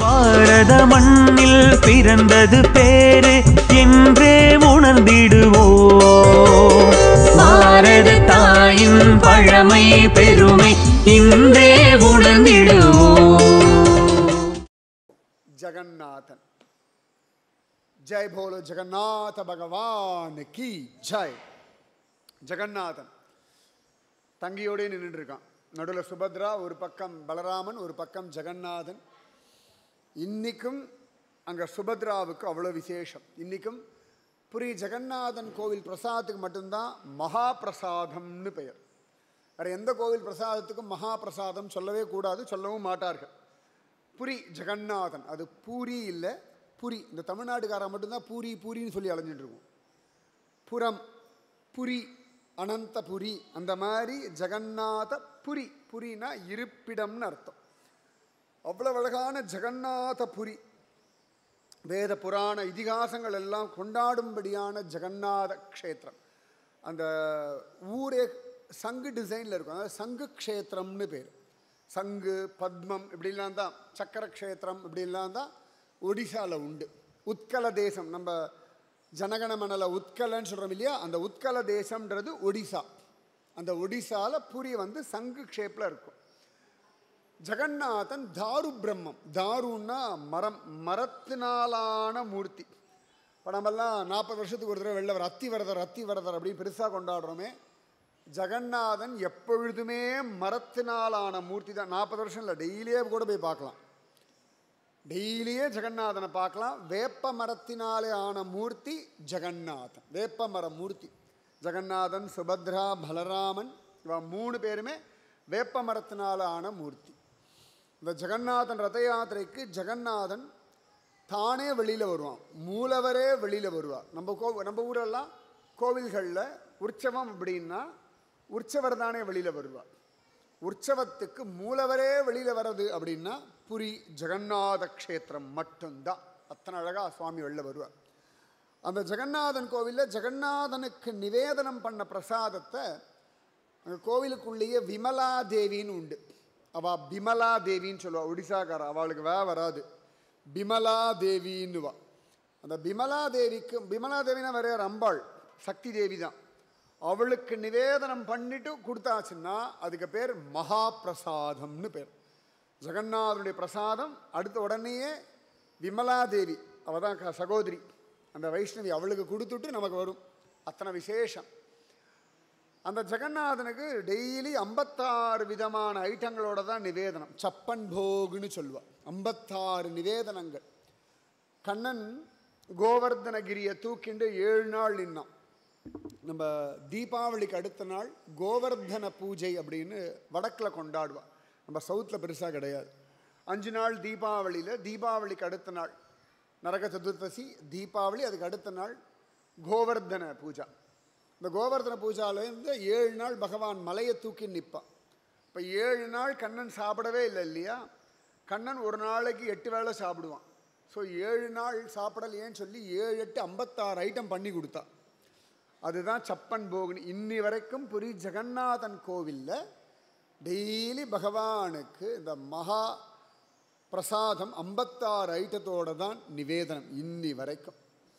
பாரத மண்ணில் பிறந்தது பேரு என்றே உணர்ந்திடுவோம் பாரத தாயின் பழமை பெருமை இன்றே உணர்ந்திடுவோம் जगन्नाथन जय बोलो जगन्नाथ भगवान की जय ஜெகநாதன் தங்கியோடே நின்றுட்டு இருக்கான் நடுவில் சுபத்ரா ஒரு பக்கம் பலராமன் ஒரு பக்கம் ஜெகநாதன் இன்னைக்கும் அங்கே சுபத்ராவுக்கு அவ்வளோ விசேஷம் இன்னைக்கும் புரி ஜெகநாதன் கோவில் பிரசாதத்துக்கு மட்டும்தான் மகா பிரசாதம்னு பெயர் வேற எந்த கோவில் பிரசாதத்துக்கும் மகா பிரசாதம் சொல்லவே கூடாது சொல்லவும் மாட்டார்கள் புரி ஜெகநாதன் அது பூரி இல்லை புரி இந்த தமிழ்நாட்டுக்காரன் மட்டும்தான் பூரி பூரின்னு சொல்லி அலைஞ்சிட்டு இருக்கும் புறம் புரி அனந்தபுரி அந்த மாதிரி ஜெகநாத புரி புரினா இருப்பிடம்னு அர்த்தம் அவ்வளவு அழகான ஜெகநாதபுரி வேத புராண இதிகாசங்கள் எல்லாம் கொண்டாடும்படியான ஜெகநாத க்ஷேத்திரம் அந்த ஊரே சங்கு டிசைனில் இருக்கும் அதாவது சங்கு க்ஷேத்திரம்னு பேர் சங்கு பத்மம் இப்படிலாம் தான் சக்கர க்ஷேத்திரம் இப்படிலாம் தான் ஒடிசாவில் உண்டு உத்கல தேசம் நம்ம ஜனகணமனல உத்கலன்னு சொல்கிறோம் இல்லையா அந்த உத்கல தேசம்ன்றது ஒடிசா அந்த ஒடிசாவில் புரி வந்து சங்கு ஷேப்பில் இருக்கும் ஜெகநாதன் தாரு பிரம்மம் தாருன்னா மரம் மரத்தினாலான மூர்த்தி இப்போ நம்மெல்லாம் நாற்பது வருஷத்துக்கு ஒரு தடவை வெளில வர அத்திவரதர் அத்திவரதர் அப்படின்னு பெருசாக கொண்டாடுறோமே ஜெகநாதன் எப்பொழுதுமே மரத்தினாலான மூர்த்தி தான் நாற்பது வருஷம் இல்லை டெய்லியே கூட போய் பார்க்கலாம் டெய்லியே ஜெகநாதனை பார்க்கலாம் வேப்ப மரத்தினாலே ஆன மூர்த்தி ஜெகநாதன் வேப்ப மர மூர்த்தி ஜெகநாதன் சுபத்ரா பலராமன் இவ மூணு பேருமே வேப்ப மரத்தினால ஆன மூர்த்தி இந்த ஜெகநாதன் ரத யாத்திரைக்கு ஜெகநாதன் தானே வெளியில் வருவான் மூலவரே வெளியில் வருவார் நம்ம கோ நம்ம ஊரெல்லாம் கோவில்களில் உற்சவம் அப்படின்னா உற்சவர் தானே வெளியில் வருவார் உற்சவத்துக்கு மூலவரே வெளியில் வர்றது அப்படின்னா புரி ஜெகநாத க்ஷேத்திரம் மட்டும்தான் அத்தனை அழகாக சுவாமி வெளில வருவார் அந்த ஜெகநாதன் கோவிலில் ஜெகநாதனுக்கு நிவேதனம் பண்ண பிரசாதத்தை அங்கே கோவிலுக்குள்ளேயே விமலா தேவின்னு உண்டு அவள் பிமலா தேவின்னு சொல்லுவாள் ஒடிசாக்கார அவளுக்கு வே வராது பிமலா தேவின்னுவா அந்த பிமலா தேவிக்கு பிமலா தேவினா வேற யார் அம்பாள் சக்தி தேவி தான் அவளுக்கு நிவேதனம் பண்ணிட்டு கொடுத்தாச்சுன்னா அதுக்கு பேர் மகா பிரசாதம்னு பேர் ஜெகநாதனுடைய பிரசாதம் அடுத்த உடனேயே விமலா தேவி அவள் தான் க- சகோதரி அந்த வைஷ்ணவி அவளுக்கு கொடுத்துட்டு நமக்கு வரும் அத்தனை விசேஷம் அந்த ஜெகநாதனுக்கு டெய்லி ஐம்பத்தாறு விதமான ஐட்டங்களோட தான் நிவேதனம் சப்பன் போகுன்னு சொல்லுவாள் ஐம்பத்தாறு நிவேதனங்கள் கண்ணன் கோவர்தனகிரியை தூக்கிண்டு ஏழு நாள் நின்னான் நம்ம தீபாவளிக்கு அடுத்த நாள் கோவர்தன பூஜை அப்படின்னு வடக்கில் கொண்டாடுவாள் நம்ம சவுத்தில் பெருசாக கிடையாது அஞ்சு நாள் தீபாவளியில் தீபாவளிக்கு அடுத்த நாள் நரக சதுர்த்தசி தீபாவளி அதுக்கு அடுத்த நாள் கோவர்தன பூஜா இந்த கோவர்தன பூஜாலேருந்து ஏழு நாள் பகவான் மலையை தூக்கி நிற்பான் இப்போ ஏழு நாள் கண்ணன் சாப்பிடவே இல்லை இல்லையா கண்ணன் ஒரு நாளைக்கு எட்டு வேளை சாப்பிடுவான் ஸோ ஏழு நாள் சாப்பிடலையேன்னு சொல்லி ஏழு எட்டு ஐம்பத்தாறு ஐட்டம் பண்ணி கொடுத்தா அதுதான் சப்பன் போகினி இன்னி வரைக்கும் புரி ஜெகநாதன் கோவிலில் டெய்லி பகவானுக்கு இந்த மகா பிரசாதம் ஐம்பத்தாறு ஐட்டத்தோட தான் நிவேதனம் இன்னி வரைக்கும்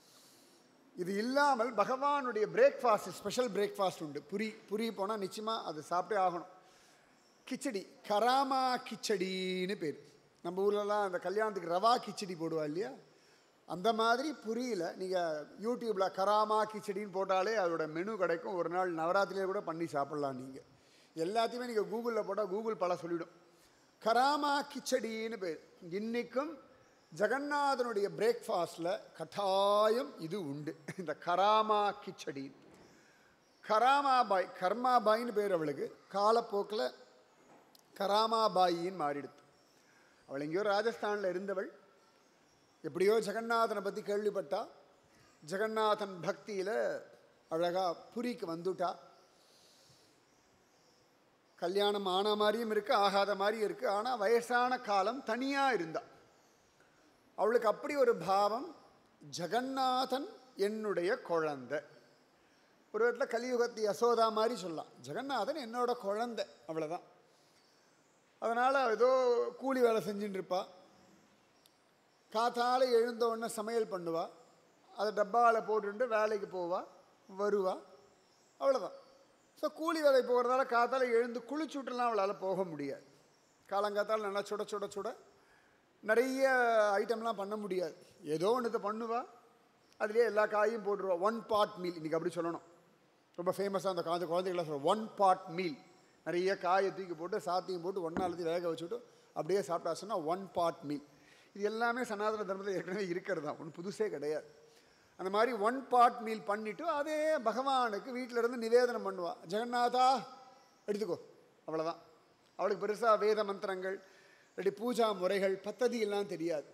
இது இல்லாமல் பகவானுடைய பிரேக்ஃபாஸ்ட் ஸ்பெஷல் பிரேக்ஃபாஸ்ட் உண்டு புரி புரி போனால் நிச்சயமாக அது சாப்பிட்டே ஆகணும் கிச்சடி கராமா கிச்சடின்னு பேர் நம்ம ஊர்லலாம் அந்த கல்யாணத்துக்கு ரவா கிச்சடி போடுவா இல்லையா அந்த மாதிரி புரியல நீங்கள் யூடியூப்பில் கராமா கிச்சடின்னு போட்டாலே அதோட மெனு கிடைக்கும் ஒரு நாள் நவராத்திரியிலே கூட பண்ணி சாப்பிட்லாம் நீங்கள் எல்லாத்தையுமே நீங்கள் கூகுளில் போட்டால் கூகுள் பல சொல்லிடும் கராமா கிச்சடின்னு பேர் இன்றைக்கும் ஜெகநாதனுடைய பிரேக்ஃபாஸ்டில் கட்டாயம் இது உண்டு இந்த கராமா கிச்சடி கராமாபாய் கர்மாபாயின்னு பேர் அவளுக்கு காலப்போக்கில் கராமாபாயின்னு மாறிடுது அவள் எங்கேயோ ராஜஸ்தானில் இருந்தவள் எப்படியோ ஜெகநாதனை பற்றி கேள்விப்பட்டா ஜெகநாதன் பக்தியில் அழகாக புரிக்கு வந்துட்டா கல்யாணம் ஆன மாதிரியும் இருக்குது ஆகாத மாதிரியும் இருக்குது ஆனால் வயசான காலம் தனியாக இருந்தா அவளுக்கு அப்படி ஒரு பாவம் ஜெகநாதன் என்னுடைய குழந்தை ஒரு விதத்தில் கலியுகத்தி யசோதா மாதிரி சொல்லலாம் ஜெகநாதன் என்னோட குழந்தை அவ்வளோதான் அதனால் ஏதோ கூலி வேலை செஞ்சுட்டு இருப்பா காத்தால எழுந்த உடனே சமையல் பண்ணுவா அதை டப்பாவில் போட்டுட்டு வேலைக்கு போவா வருவா அவ்வளோதான் ஸோ கூலி வேலை போகிறதால காத்தால எழுந்து குளிச்சு விட்டுலாம் அவளால் போக முடியாது காலங்காத்தால நல்லா சுட சுட சுட நிறைய ஐட்டம்லாம் பண்ண முடியாது ஏதோ ஒன்றத்தை பண்ணுவா அதுலேயே எல்லா காயும் போட்டுருவா ஒன் பாட் மீல் இன்றைக்கி அப்படி சொல்லணும் ரொம்ப ஃபேமஸாக அந்த காஞ்ச குழந்தைகளாம் சொல்லுவோம் ஒன் பாட் மீல் நிறைய காயை தூக்கி போட்டு சாத்தியம் போட்டு ஒன்றாலத்தையும் வேக வச்சுட்டு அப்படியே சாப்பிட்டாச்சுன்னா ஒன் பாட் மீல் இது எல்லாமே சனாதன தர்மத்தில் ஏற்கனவே இருக்கிறது தான் ஒன்றும் புதுசே கிடையாது அந்த மாதிரி ஒன் பாட் மீல் பண்ணிவிட்டு அதே பகவானுக்கு வீட்டில் இருந்து நிவேதனம் பண்ணுவா ஜெகநாதா எடுத்துக்கோ அவ்வளோதான் அவளுக்கு பெருசாக வேத மந்திரங்கள் இல்லாட்டி பூஜா முறைகள் பத்ததி எல்லாம் தெரியாது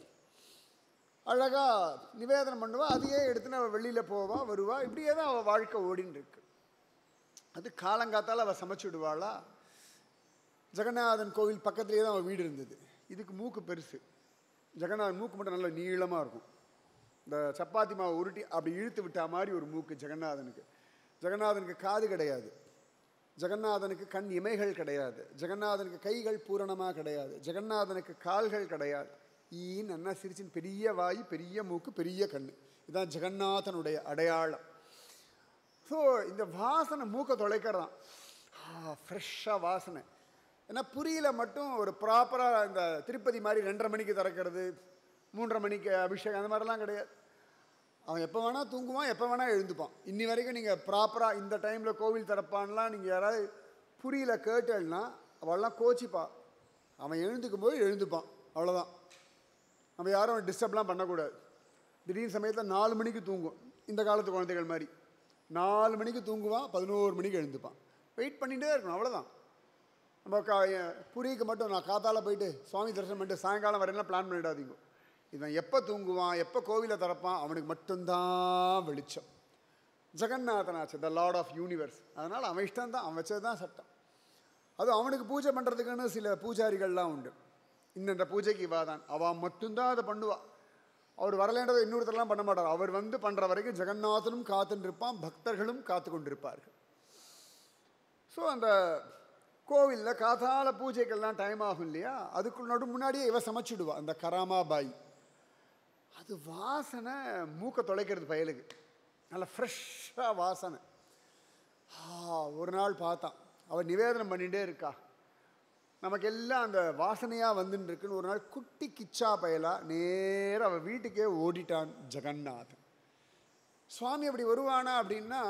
அழகாக நிவேதனம் பண்ணுவா அதையே எடுத்துன்னு அவள் வெளியில் போவா வருவா இப்படியே தான் அவள் வாழ்க்கை ஓடின்னு இருக்கு அது காலங்காத்தால் அவள் சமைச்சு விடுவாளா ஜெகநாதன் கோவில் பக்கத்துலேயே தான் அவள் வீடு இருந்தது இதுக்கு மூக்கு பெருசு ஜெகநாதன் மூக்கு மட்டும் நல்ல நீளமாக இருக்கும் இந்த சப்பாத்தி மாவை உருட்டி அப்படி இழுத்து விட்டா மாதிரி ஒரு மூக்கு ஜெகநாதனுக்கு ஜெகநாதனுக்கு காது கிடையாது ஜெகநாதனுக்கு கண் இமைகள் கிடையாது ஜெகநாதனுக்கு கைகள் பூரணமாக கிடையாது ஜெகநாதனுக்கு கால்கள் கிடையாது ஈன்னு அண்ணா சிரிச்சின் பெரிய வாய் பெரிய மூக்கு பெரிய கண் இதுதான் ஜெகநாதனுடைய அடையாளம் ஸோ இந்த வாசனை மூக்கை தொலைக்கிறதான் ஃப்ரெஷ்ஷாக வாசனை ஏன்னா புரியல மட்டும் ஒரு ப்ராப்பராக இந்த திருப்பதி மாதிரி ரெண்டரை மணிக்கு திறக்கிறது மூன்றரை மணிக்கு அபிஷேகம் அந்த மாதிரிலாம் கிடையாது அவன் எப்போ வேணால் தூங்குவான் எப்போ வேணால் எழுந்துப்பான் இன்னி வரைக்கும் நீங்கள் ப்ராப்பராக இந்த டைமில் கோவில் திறப்பான்லாம் நீங்கள் யாராவது புரியல கேட்டேன்னா அவள்லாம் கோச்சிப்பா அவன் எழுந்துக்கும் போது எழுந்துப்பான் அவ்வளோதான் நம்ம யாரும் டிஸ்டர்ப்லாம் பண்ணக்கூடாது திடீர்னு சமயத்தில் நாலு மணிக்கு தூங்கும் இந்த காலத்து குழந்தைகள் மாதிரி நாலு மணிக்கு தூங்குவான் பதினோரு மணிக்கு எழுந்துப்பான் வெயிட் பண்ணிகிட்டே இருக்கணும் அவ்வளோதான் நம்ம கா புரிக்கு மட்டும் நான் காத்தால போயிட்டு சுவாமி தரிசனம் பண்ணிட்டு சாயங்காலம் வரையெல்லாம் பிளான் பண்ணிடாதீங்க இவன் எப்போ தூங்குவான் எப்போ கோவிலை திறப்பான் அவனுக்கு மட்டும்தான் வெளிச்சம் ஜெகநாதனாச்சு த லார்ட் ஆஃப் யூனிவர்ஸ் அதனால் அவன் இஷ்டம் தான் அவன் வச்சது தான் சட்டம் அதுவும் அவனுக்கு பூஜை பண்ணுறதுக்குன்னு சில பூஜாரிகள்லாம் உண்டு இந்தந்த பூஜைக்கு இவா தான் அவள் மட்டும்தான் அதை பண்ணுவா அவர் வரலேன்றதை இன்னொருத்தரெல்லாம் பண்ண மாட்டார் அவர் வந்து பண்ணுற வரைக்கும் ஜெகநாதனும் காத்துன்னு இருப்பான் பக்தர்களும் காத்து கொண்டிருப்பார்கள் ஸோ அந்த கோவிலில் காத்தால பூஜைக்கெல்லாம் டைம் ஆகும் இல்லையா அதுக்கு நடு முன்னாடியே இவ சமைச்சிடுவா அந்த கராமாபாய் அது வாசனை மூக்கை தொலைக்கிறது பயலுக்கு நல்ல ஃப்ரெஷ்ஷாக வாசனை ஆ ஒரு நாள் பார்த்தான் அவள் நிவேதனம் பண்ணிகிட்டே இருக்கா நமக்கு எல்லாம் அந்த வாசனையாக வந்துன்னு இருக்குன்னு ஒரு நாள் குட்டி கிச்சா பயலா நேராக அவள் வீட்டுக்கே ஓடிட்டான் ஜெகநாதன் சுவாமி அப்படி வருவானா அப்படின்னா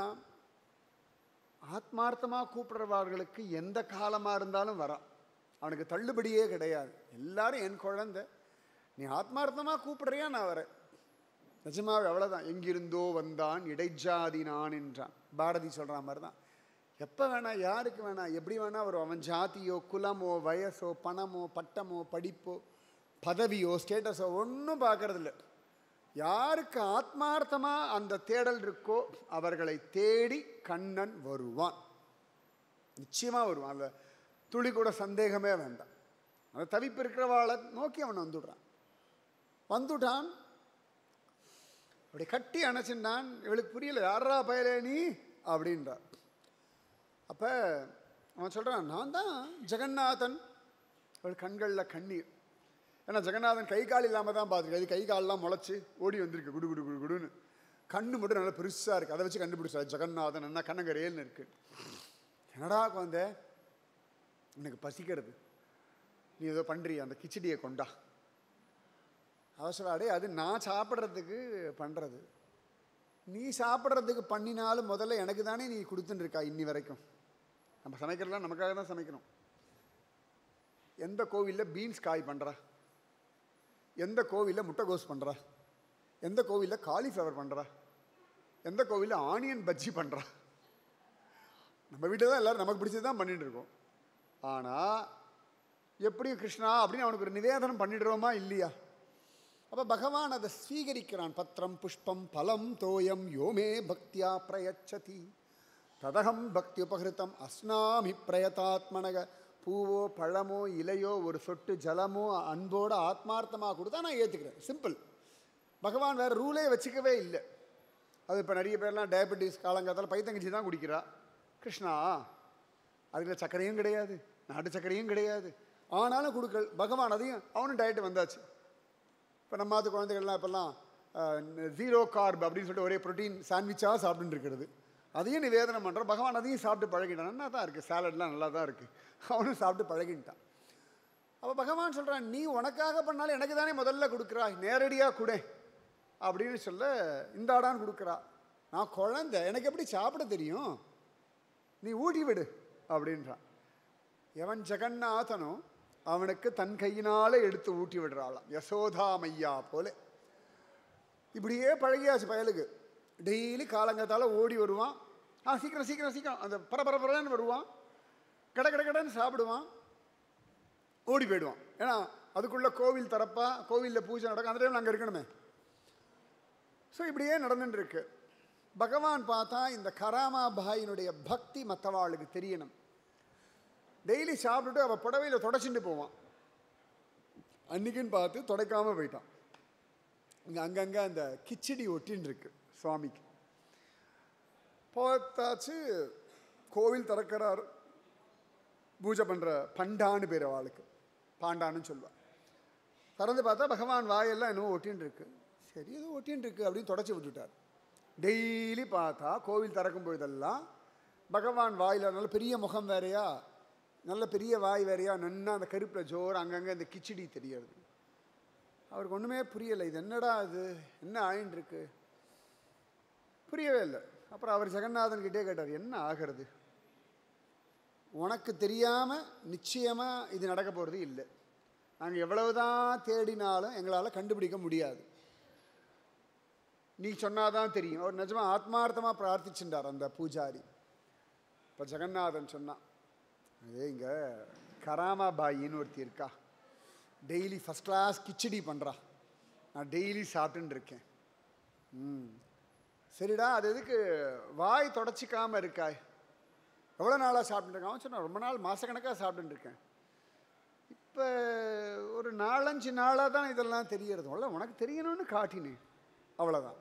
ஆத்மார்த்தமாக கூப்பிடுறவர்களுக்கு எந்த காலமாக இருந்தாலும் வரான் அவனுக்கு தள்ளுபடியே கிடையாது எல்லாரும் என் குழந்தை நீ ஆத்மார்த்தமாக கூப்பிடுறியா நான் வரேன் நிஜமாவே அவ்வளோதான் எங்கிருந்தோ வந்தான் இடைஜாதி நான் என்றான் பாரதி சொல்கிற மாதிரி தான் எப்போ வேணா யாருக்கு வேணா எப்படி வேணா வரும் அவன் ஜாதியோ குலமோ வயசோ பணமோ பட்டமோ படிப்போ பதவியோ ஸ்டேட்டஸோ ஒன்றும் பார்க்கறதில்ல யாருக்கு ஆத்மார்த்தமாக அந்த தேடல் இருக்கோ அவர்களை தேடி கண்ணன் வருவான் நிச்சயமாக வருவான் அந்த துளி கூட சந்தேகமே வேண்டாம் அந்த தவிப்பு இருக்கிறவாளை நோக்கி அவன் வந்துடுறான் வந்துட்டான் அப்படி கட்டி அணைச்சின்றான் இவளுக்கு புரியல யாரா பயலே நீ அப்படின்றார் அப்போ அவன் சொல்கிறான் நான் தான் ஜெகநாதன் அவள் கண்களில் கண்ணீர் ஏன்னா ஜெகநாதன் கை கால் இல்லாமல் தான் பார்த்துருக்கு அது கை கால்லாம் முளைச்சி ஓடி வந்திருக்கு குடு குடு குடு குடுன்னு கண்ணு மட்டும் நல்லா பெருசாக இருக்குது அதை வச்சு கண்டுபிடிச்சார் ஜெகநாதன் என்ன கண்ணங்கரேல்னு இருக்கு என்னடா குழந்தை எனக்கு பசிக்கிறது நீ ஏதோ பண்ணுறிய அந்த கிச்சடியை கொண்டா அவசரம் அடே அது நான் சாப்பிட்றதுக்கு பண்ணுறது நீ சாப்பிட்றதுக்கு பண்ணினாலும் முதல்ல எனக்கு தானே நீ கொடுத்துட்டு இருக்கா இன்னி வரைக்கும் நம்ம சமைக்கிறதுலாம் நமக்காக தான் சமைக்கணும் எந்த கோவிலில் பீன்ஸ் காய் பண்ணுறா எந்த கோவிலில் முட்டைகோஸ் பண்ணுறா எந்த கோவிலில் காலிஃப்ளவர் பண்ணுறா எந்த கோவிலில் ஆனியன் பஜ்ஜி பண்ணுறா நம்ம வீட்டில் தான் எல்லோரும் நமக்கு பிடிச்சது தான் பண்ணிட்டு இருக்கோம் ஆனால் எப்படி கிருஷ்ணா அப்படின்னு அவனுக்கு ஒரு நிவேதனம் பண்ணிடுறோமா இல்லையா அப்போ பகவான் அதை ஸ்வீகரிக்கிறான் பத்திரம் புஷ்பம் பலம் தோயம் யோமே பக்தியா பிரயச்சதி ததகம் பக்தி உபகிருத்தம் அஸ்னாமி பிரயதாத்மனக பூவோ பழமோ இலையோ ஒரு சொட்டு ஜலமோ அன்போட ஆத்மார்த்தமாக கொடுத்தா நான் ஏற்றுக்கிறேன் சிம்பிள் பகவான் வேறு ரூலே வச்சுக்கவே இல்லை அது இப்போ நிறைய பேர்லாம் டயபெட்டிஸ் காலங்காலத்தில் பைத்தங்கச்சி தான் குடிக்கிறா கிருஷ்ணா அதில் சர்க்கரையும் கிடையாது நாட்டு சர்க்கரையும் கிடையாது ஆனாலும் கொடுக்கல் பகவான் அதையும் அவனும் டயட்டு வந்தாச்சு இப்போ நம்ம அது குழந்தைகள்லாம் இப்போல்லாம் ஜீரோ கார்ப் அப்படின்னு சொல்லிட்டு ஒரே ப்ரோட்டீன் சாண்ட்விச்சாக சாப்பிட்டுட்டு இருக்கிறது அதையும் நிவேதனம் பண்ணுறோம் பகவான் அதையும் சாப்பிட்டு பழகிட்டான் நல்லா தான் இருக்குது சாலட்லாம் நல்லா தான் இருக்குது அவனும் சாப்பிட்டு பழகிட்டான் அப்போ பகவான் சொல்கிறான் நீ உனக்காக பண்ணாலும் எனக்கு தானே முதல்ல கொடுக்குறாய் நேரடியாக கொடு அப்படின்னு சொல்ல இந்தாடான்னு கொடுக்குறா நான் குழந்தை எனக்கு எப்படி சாப்பிட தெரியும் நீ ஊட்டி விடு அப்படின்றான் எவன் ஜெகநாதனோ அவனுக்கு தன் கையினால எடுத்து ஊட்டி விடுறாளாம் யசோதா மையா போல இப்படியே பழகியாச்சு பயலுக்கு டெய்லி காலங்கத்தால ஓடி வருவான் ஆ சீக்கிரம் சீக்கிரம் சீக்கிரம் அந்த பரபரபரன்னு வருவான் கட கட கடன்னு சாப்பிடுவான் ஓடி போயிடுவான் ஏன்னா அதுக்குள்ள கோவில் திறப்பா கோவிலில் பூஜை நடக்கும் அந்த டைமில் அங்கே இருக்கணுமே ஸோ இப்படியே நடந்துட்டு இருக்கு பகவான் பார்த்தா இந்த கராமா பாயினுடைய பக்தி மற்றவாளுக்கு தெரியணும் டெய்லி சாப்பிட்டுட்டு அவள் புடவையில் தொடச்சிட்டு போவான் அன்னைக்குன்னு பார்த்து துடைக்காம போயிட்டான் இங்கே அங்கங்கே அந்த கிச்சடி ஒட்டின்னு இருக்கு சுவாமிக்கு பார்த்தாச்சு கோவில் திறக்கிறார் பூஜை பண்ணுற பண்டான்னு பேர் அவளுக்கு பாண்டான்னு சொல்லுவாள் திறந்து பார்த்தா பகவான் வாயெல்லாம் என்னமோ ஒட்டின்னு இருக்கு சரி ஏதோ ஒட்டின்னு இருக்கு அப்படின்னு தொடச்சி விட்டுட்டார் டெய்லி பார்த்தா கோவில் திறக்கும் பொழுதெல்லாம் பகவான் வாயில் நல்ல பெரிய முகம் வேறையா நல்ல பெரிய வாய் வேறையா நன்னா அந்த கருப்பில் ஜோர் அங்கங்கே இந்த கிச்சடி தெரியறது அவருக்கு ஒன்றுமே புரியலை இது என்னடா இது என்ன ஆயின்னு இருக்கு புரியவே இல்லை அப்புறம் அவர் ஜெகநாதன் கிட்டே கேட்டார் என்ன ஆகிறது உனக்கு தெரியாமல் நிச்சயமாக இது நடக்க போகிறது இல்லை நாங்கள் எவ்வளவுதான் தேடினாலும் எங்களால் கண்டுபிடிக்க முடியாது நீ சொன்னாதான் தெரியும் அவர் நிஜமாக ஆத்மார்த்தமாக பிரார்த்திச்சுட்டார் அந்த பூஜாரி இப்போ ஜெகநாதன் சொன்னான் அதே இங்கே கராமா பாயின்னு ஒருத்தி இருக்கா டெய்லி ஃபஸ்ட் கிளாஸ் கிச்சடி பண்ணுறா நான் டெய்லி சாப்பிட்டுன்னு இருக்கேன் ம் சரிடா அது எதுக்கு வாய் தொடச்சிக்காமல் இருக்காய் எவ்வளோ நாளாக சாப்பிட்டுருக்கான் அவன் சொன்னான் ரொம்ப நாள் மாதக்கணக்காக சாப்பிட்டுட்டு இருக்கேன் இப்போ ஒரு நாலஞ்சு நாளாக தான் இதெல்லாம் தெரியறது உள்ள உனக்கு தெரியணும்னு காட்டினேன் அவ்வளோதான்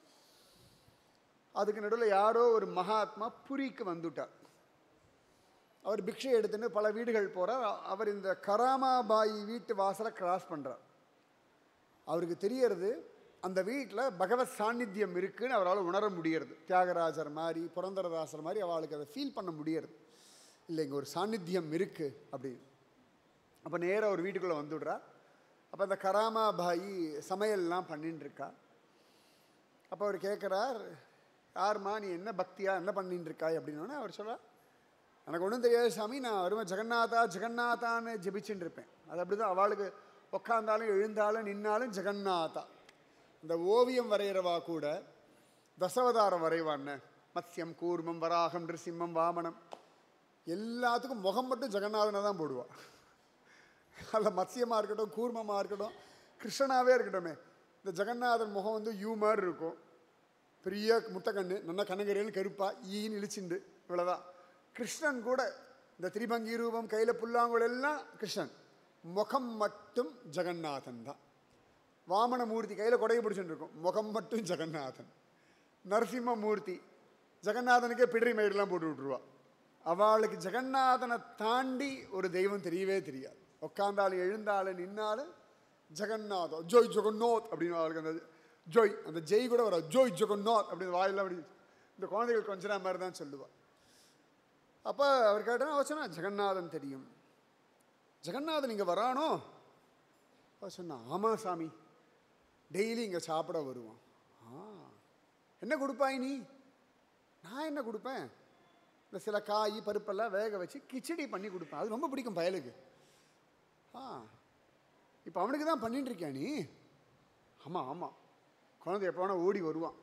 அதுக்கு நடுவில் யாரோ ஒரு மகாத்மா புரிக்கு வந்துட்டார் அவர் பிக்ஷை எடுத்துன்னு பல வீடுகள் போகிறார் அவர் இந்த கராமாபாய் வீட்டு வாசலை கிராஸ் பண்ணுறார் அவருக்கு தெரியறது அந்த வீட்டில் பகவத் சாநித்தியம் இருக்குன்னு அவரால் உணர முடியறது தியாகராஜர் மாதிரி புரந்தரதாசர் மாதிரி அவளுக்கு அதை ஃபீல் பண்ண முடியறது இல்லை இங்கே ஒரு சாநித்தியம் இருக்குது அப்படின்னு அப்போ நேராக ஒரு வீட்டுக்குள்ளே வந்துவிடுறா அப்போ அந்த கராமா பாயி சமையல்லாம் பண்ணின்னு இருக்கா அப்போ அவர் கேட்குறார் யாரும்மா நீ என்ன பக்தியா என்ன பண்ணிட்டு இருக்காய் அப்படின்னோடனே அவர் சொல்றா எனக்கு ஒன்றும் தெரியாது சாமி நான் வருவேன் ஜெகநாதா ஜெகநாதான்னு ஜெபிச்சுட்டு இருப்பேன் அது அப்படி தான் அவளுக்கு உட்காந்தாலும் எழுந்தாலும் நின்னாலும் ஜெகநாதா இந்த ஓவியம் வரைகிறவா கூட தசவதாரம் வரைவான்னு மத்யம் கூர்மம் வராகம் நிருசிம்மம் வாமனம் எல்லாத்துக்கும் முகம் மட்டும் ஜெகநாதனை தான் போடுவா அதில் மத்சியமாக இருக்கட்டும் கூர்மமாக இருக்கட்டும் கிருஷ்ணனாகவே இருக்கட்டுமே இந்த ஜெகநாதன் முகம் வந்து யூ மாதிரி இருக்கும் பெரிய முட்டைக்கண்ணு நல்லா கனகரையில் கருப்பா ஈன்னு இழிச்சுண்டு இவ்வளோதான் கிருஷ்ணன் கூட இந்த திரிபங்கி ரூபம் கையில் புல்லாங்குழல் எல்லாம் கிருஷ்ணன் முகம் மட்டும் ஜெகநாதன் தான் வாமனமூர்த்தி கையில் கொடையை பிடிச்சுட்டு இருக்கும் முகம் மட்டும் ஜெகநாதன் நரசிம்மமூர்த்தி ஜெகநாதனுக்கே பிடரி மயிரெலாம் போட்டு விட்ருவா அவளுக்கு ஜெகநாதனை தாண்டி ஒரு தெய்வம் தெரியவே தெரியாது உட்காந்தாலும் எழுந்தாலும் நின்னாலும் ஜெகநாதம் ஜோய் ஜெகநாத் அப்படின்னு அவளுக்கு அந்த ஜோய் அந்த ஜெய் கூட வர ஜோய் ஜெகநாத் அப்படின்னு வாயெல்லாம் அப்படி இந்த குழந்தைகள் கொஞ்ச நேரம் மாதிரி தான் சொல்லுவாள் அப்போ அவர் கேட்டா அவர் சொன்னா ஜெகநாதன் தெரியும் ஜெகநாதன் இங்கே வரானோ அவர் சொன்னா ஆமாம் சாமி டெய்லி இங்கே சாப்பிட வருவான் ஆ என்ன கொடுப்பாய் நீ நான் என்ன கொடுப்பேன் இந்த சில காய் பருப்பெல்லாம் வேக வச்சு கிச்சடி பண்ணி கொடுப்பேன் அது ரொம்ப பிடிக்கும் பயலுக்கு ஆ இப்போ அவனுக்கு தான் பண்ணிட்டு இருக்கியா நீ ஆமாம் ஆமாம் குழந்தை எப்போ வேணால் ஓடி வருவான்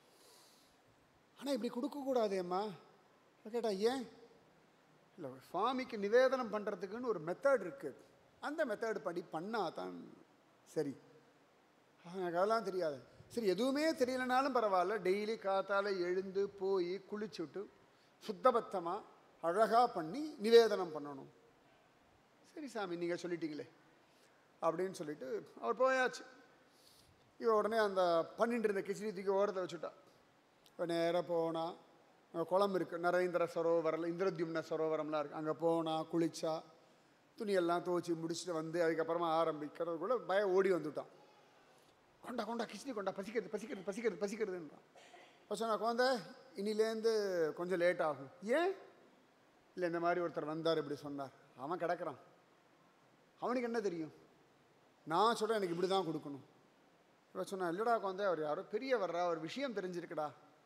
ஆனால் இப்படி கொடுக்கக்கூடாதேம்மா கேட்டா ஏன் இல்லை சுவாமிக்கு நிவேதனம் பண்ணுறதுக்குன்னு ஒரு மெத்தட் இருக்குது அந்த மெத்தட் படி பண்ணால் தான் சரி எனக்கு அதெல்லாம் தெரியாது சரி எதுவுமே தெரியலனாலும் பரவாயில்ல டெய்லி காத்தால எழுந்து போய் குளிச்சுட்டு சுத்தபத்தமாக அழகாக பண்ணி நிவேதனம் பண்ணணும் சரி சாமி நீங்கள் சொல்லிட்டீங்களே அப்படின்னு சொல்லிட்டு அவர் போயாச்சு இவ உடனே அந்த பண்ணிட்டு இருந்த கிச்சடி தூக்கி ஓரத்தை வச்சுட்டா இப்போ நேராக போனால் அங்கே குளம் இருக்குது நரேந்திர சரோவரில் இந்திரத்யும்ன சரோவரம்லாம் இருக்குது அங்கே போனால் குளிச்சா துணியெல்லாம் துவச்சி முடிச்சுட்டு வந்து அதுக்கப்புறமா ஆரம்பிக்கிறதுக்குள்ளே பயம் ஓடி வந்துட்டான் கொண்டா கொண்டா கிச்சடி கொண்டா பசிக்கிறது பசிக்கிறது பசிக்கிறது பசிக்கிறதுன்றான் அப்போ சொன்னா குழந்தை இன்னிலேருந்து கொஞ்சம் லேட் ஆகும் ஏன் இல்லை இந்த மாதிரி ஒருத்தர் வந்தார் இப்படி சொன்னார் அவன் கிடக்குறான் அவனுக்கு என்ன தெரியும் நான் சொல்கிறேன் எனக்கு இப்படி தான் கொடுக்கணும் இவன் சொன்னான் இல்லைடா குழந்தை அவர் யாரோ பெரிய வர்றா ஒரு விஷயம் தெரிஞ்சிருக்குடா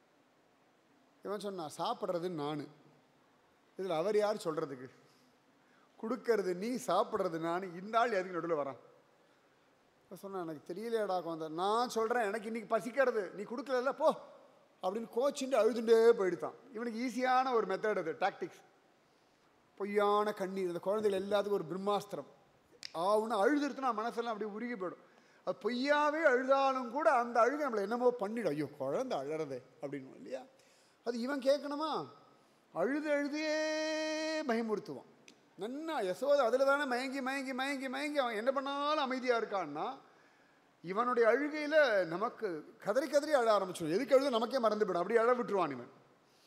இவன் சொன்னான் சாப்பிட்றது நான் இதில் அவர் யார் சொல்கிறதுக்கு கொடுக்கறது நீ சாப்பிட்றது நான் இந்த ஆள் எதுக்கு நடுவில் வரான் இப்போ சொன்னேன் எனக்கு தெரியலையாடா குழந்தை நான் சொல்கிறேன் எனக்கு இன்றைக்கி பசிக்கிறது நீ கொடுக்கலல்ல போ அப்படின்னு கோச்சிண்டு அழுதுண்டே போயிடுத்தான் இவனுக்கு ஈஸியான ஒரு மெத்தட் அது டாக்டிக்ஸ் பொய்யான கண்ணீர் இந்த குழந்தைகள் எல்லாத்துக்கும் ஒரு பிரம்மாஸ்திரம் ஆவுன்னு அழுதுருத்துனா மனசெல்லாம் அப்படியே உருகி போயிடும் அது பொய்யாவே அழுதாலும் கூட அந்த அழுகை நம்மளை என்னமோ பண்ணிடும் ஐயோ குழந்தை அழறதே அப்படின்னு இல்லையா அது இவன் கேட்கணுமா அழுது அழுதே பயமுறுத்துவான் நன்னா யசோதை அதில் தானே மயங்கி மயங்கி மயங்கி மயங்கி அவன் என்ன பண்ணாலும் அமைதியாக இருக்கான்னா இவனுடைய அழுகையில் நமக்கு கதறி கதறி அழ ஆரம்பிச்சிடும் எதுக்கு அழுது நமக்கே மறந்து போயிடும் அப்படி அழ விட்டுருவான் இவன்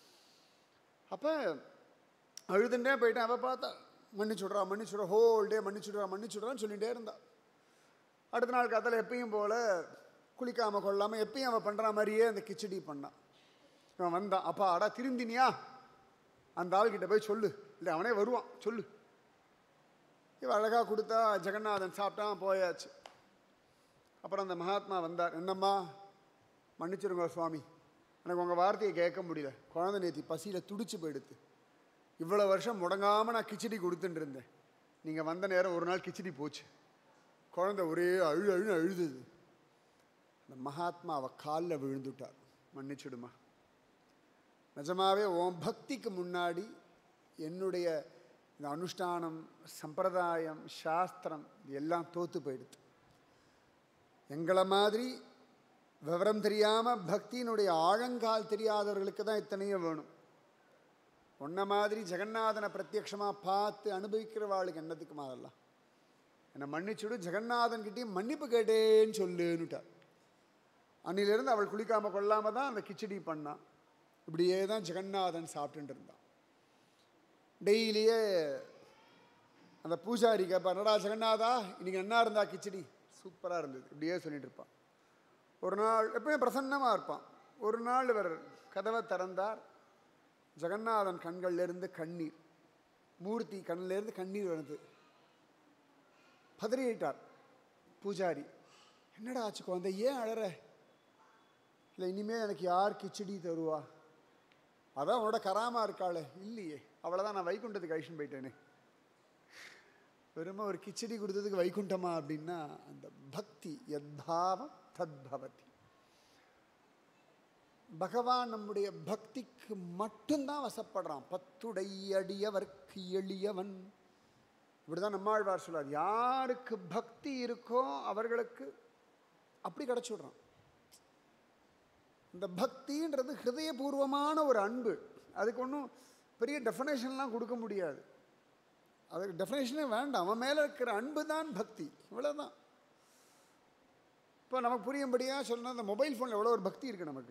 அப்போ அழுதுண்டே போயிட்டேன் அவள் பார்த்தா மன்னிச்சுடுறா மன்னிச்சுடுறா ஹோல் டே மன்னிச்சுடுறா மன்னிச்சுடுறான்னு சொல்லிகிட்டே இருந்தா அடுத்த நாள் கத்தில் எப்பயும் போல் குளிக்காமல் கொள்ளாமல் எப்பயும் அவன் பண்ணுற மாதிரியே அந்த கிச்சடி பண்ணான் இவன் வந்தான் அப்பா அடா திருந்தினியா அந்த ஆள்கிட்ட போய் சொல்லு இல்லை அவனே வருவான் சொல்லு இவன் அழகாக கொடுத்தா ஜெகநாதன் சாப்பிட்டான் போயாச்சு அப்புறம் அந்த மகாத்மா வந்தார் என்னம்மா மன்னிச்சிருங்க சுவாமி எனக்கு உங்கள் வார்த்தையை கேட்க முடியல குழந்தை நேத்தி பசியில் துடிச்சு போயிடுத்து இவ்வளோ வருஷம் முடங்காமல் நான் கிச்சடி கொடுத்துட்டு இருந்தேன் நீங்கள் வந்த நேரம் ஒரு நாள் கிச்சடி போச்சு குழந்தை ஒரே அழு அழு அழுதுது அந்த மகாத்மா அவ காலில் விழுந்துட்டார் மன்னிச்சிடுமா நிஜமாவே உன் பக்திக்கு முன்னாடி என்னுடைய இந்த அனுஷ்டானம் சம்பிரதாயம் சாஸ்திரம் இது எல்லாம் தோத்து போயிடுது எங்களை மாதிரி விவரம் தெரியாமல் பக்தியினுடைய ஆழங்கால் தெரியாதவர்களுக்கு தான் இத்தனையும் வேணும் உன்ன மாதிரி ஜெகநாதனை பிரத்யக்ஷமாக பார்த்து அனுபவிக்கிறவாளுக்கு என்னத்துக்குமா அதெல்லாம் என்னை மன்னிச்சுடு ஜெகநாதன்கிட்டயும் மன்னிப்பு கேட்டேன்னு சொல்லுன்னுட்டார் அன்னிலிருந்து அவள் குளிக்காமல் கொள்ளாமல் தான் அந்த கிச்சடி பண்ணான் இப்படியே தான் ஜெகநாதன் சாப்பிட்டுட்டு இருந்தான் டெய்லியே அந்த பூஜாரி கேட்பா என்னடா ஜெகநாதா இன்னைக்கு என்ன இருந்தா கிச்சடி சூப்பராக இருந்தது இப்படியே சொல்லிட்டு இருப்பான் ஒரு நாள் எப்பயும் பிரசன்னமாக இருப்பான் ஒரு நாள் இவர் கதவை திறந்தார் ஜெகநாதன் கண்கள்லேருந்து கண்ணீர் மூர்த்தி கண்ணிலேருந்து கண்ணீர் வருது பதறிட்டார் பூஜாரி என்னடா ஆச்சு குழந்தை ஏன் அழற இல்லை இனிமேல் எனக்கு யார் கிச்சடி தருவா அதான் உன்னோட கராமா இருக்காளே இல்லையே அவ்வளோதான் நான் வைகுண்டத்துக்கு அழிச்சுன்னு போயிட்டேனே வெறும ஒரு கிச்சடி கொடுத்ததுக்கு வைகுண்டமா அப்படின்னா அந்த பக்தி எத்பாவம் தத்பவதி பகவான் நம்முடைய பக்திக்கு மட்டும்தான் வசப்படுறான் பத்துடையடியவர்க்கு எளியவன் இப்படிதான் நம்மாழ்வார் சொல்றார் யாருக்கு பக்தி இருக்கோ அவர்களுக்கு அப்படி கிடச்சி விடுறான் இந்த பக்தின்றது ஹிருதயபூர்வமான ஒரு அன்பு அதுக்கு ஒன்றும் பெரிய டெஃபனேஷன்லாம் கொடுக்க முடியாது அதுக்கு டெஃபினேஷனே வேண்டாம் அவன் மேலே இருக்கிற அன்பு தான் பக்தி இவ்வளோதான் இப்போ நமக்கு புரியும்படியாக சொன்னால் அந்த மொபைல் ஃபோனில் எவ்வளோ ஒரு பக்தி இருக்குது நமக்கு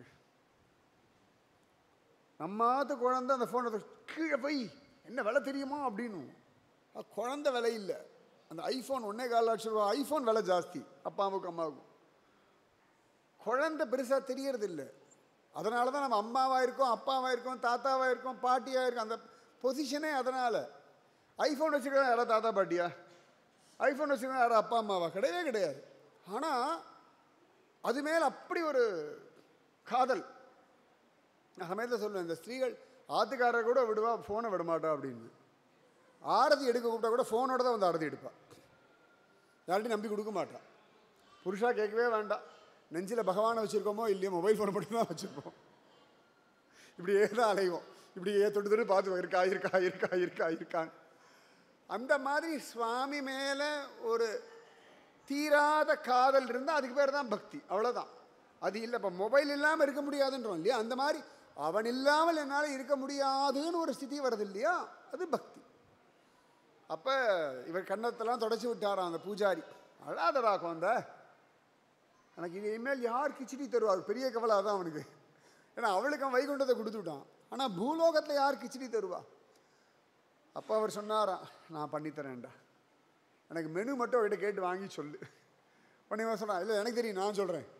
நம்மாத்து குழந்தை அந்த ஃபோனை கீழே போய் என்ன விலை தெரியுமா அப்படின்னு அது குழந்தை விலை இல்லை அந்த ஐஃபோன் ஒன்றே கால் லட்சம் ரூபா ஐஃபோன் விலை ஜாஸ்தி அப்பாவுக்கும் அம்மாவுக்கும் குழந்தை பெருசாக தெரியறது இல்லை அதனால தான் நம்ம அம்மாவாக இருக்கோம் அப்பாவாக இருக்கோம் தாத்தாவாக இருக்கோம் பாட்டியாக இருக்கோம் அந்த பொசிஷனே அதனால் ஐஃபோன் வச்சுருக்கா யாரா தாத்தா பாட்டியா ஐஃபோன் வச்சுருக்கா யாரா அப்பா அம்மாவா கிடையவே கிடையாது ஆனால் அது மேல் அப்படி ஒரு காதல் நான் சமயத்தில் சொல்லுவேன் இந்த ஸ்திரீகள் ஆத்துக்காரர் கூட விடுவா ஃபோனை விட மாட்டா அப்படின்னு ஆரதி எடுக்க கூப்பிட்டா கூட ஃபோனோட தான் வந்து ஆரதி எடுப்பா யார்ட்டையும் நம்பி கொடுக்க மாட்டா புருஷா கேட்கவே வேண்டாம் நெஞ்சில் பகவானை வச்சுருக்கோமோ இல்லையோ மொபைல் ஃபோனை மட்டும் தான் வச்சுருப்போம் இப்படியே தான் அலைவோம் இப்படியே தொட்டு தொட்டு பார்த்து இருக்கா இருக்கா இருக்கா இருக்கா இருக்கான்னு அந்த மாதிரி சுவாமி மேலே ஒரு தீராத காதல் இருந்தால் அதுக்கு பேர் தான் பக்தி அவ்வளோதான் அது இல்லை இப்போ மொபைல் இல்லாமல் இருக்க முடியாதுன்றோம் இல்லையா அந்த மாதிரி அவன் இல்லாமல் என்னால் இருக்க முடியாதுன்னு ஒரு ஸ்திதி வருது இல்லையா அது பக்தி அப்போ இவர் கன்னத்தெல்லாம் தொடச்சி விட்டாராம் அந்த பூஜாரி அழாதடா குழந்த எனக்கு இது இனிமேல் யார் கிச்சடி தருவார் பெரிய கவலை அதான் அவனுக்கு ஏன்னா அவளுக்கு அவன் வைகுண்டத்தை கொடுத்து விட்டான் ஆனால் பூலோகத்தில் யார் கிச்சடி தருவா அப்போ அவர் சொன்னாராம் நான் பண்ணித்தரேன்டா எனக்கு மெனு மட்டும் அவர்கிட்ட கேட்டு வாங்கி சொல்லு உடனே இவன் சொன்னான் இல்லை எனக்கு தெரியும் நான் சொல்கிறேன்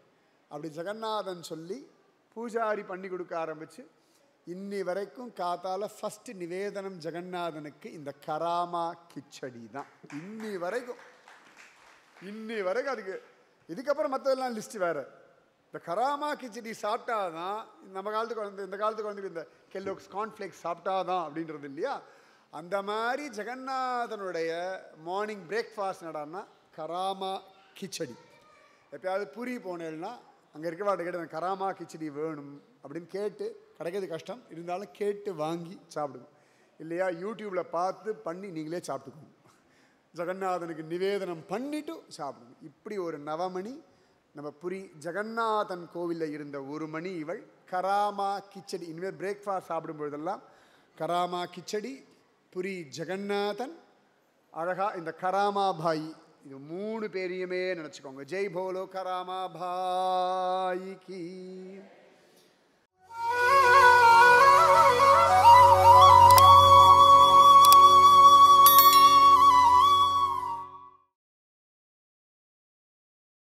அப்படி ஜெகநாதன் சொல்லி பூஜாரி பண்ணி கொடுக்க ஆரம்பிச்சு இன்னி வரைக்கும் காத்தால ஃபர்ஸ்ட் நிவேதனம் ஜெகநாதனுக்கு இந்த கராமா கிச்சடி தான் இன்னி வரைக்கும் இன்னி வரைக்கும் அதுக்கு இதுக்கப்புறம் மற்றதெல்லாம் லிஸ்ட் வேற இந்த கராமா கிச்சடி சாப்பிட்டாதான் நம்ம காலத்து குழந்தை இந்த காலத்து குழந்தைக்கு இந்த கெல்லோக்ஸ் கார்ன்ஃப்ளேக்ஸ் சாப்பிட்டாதான் அப்படின்றது இல்லையா அந்த மாதிரி ஜெகநாதனுடைய மார்னிங் பிரேக்ஃபாஸ்ட் நடான்னா கராமா கிச்சடி எப்பயாவது பூரி போனேன்னா அங்கே இருக்கிறவாட்ட கேட்டு எனக்கு கராமா கிச்சடி வேணும் அப்படின்னு கேட்டு கிடைக்கிறது கஷ்டம் இருந்தாலும் கேட்டு வாங்கி சாப்பிடுங்க இல்லையா யூடியூப்பில் பார்த்து பண்ணி நீங்களே சாப்பிட்டுக்கோங்க ஜெகநாதனுக்கு நிவேதனம் பண்ணிட்டு சாப்பிடுங்க இப்படி ஒரு நவமணி நம்ம புரி ஜெகநாதன் கோவிலில் இருந்த ஒரு மணி இவள் கராமா கிச்சடி இனிமேல் பிரேக்ஃபாஸ்ட் சாப்பிடும் பொழுதெல்லாம் கராமா கிச்சடி புரி ஜெகநாதன் அழகா இந்த கராமா பாய் இது மூணு பேரையுமே நினச்சிக்கோங்க ஜெய் போலோ கராமா பாய் கி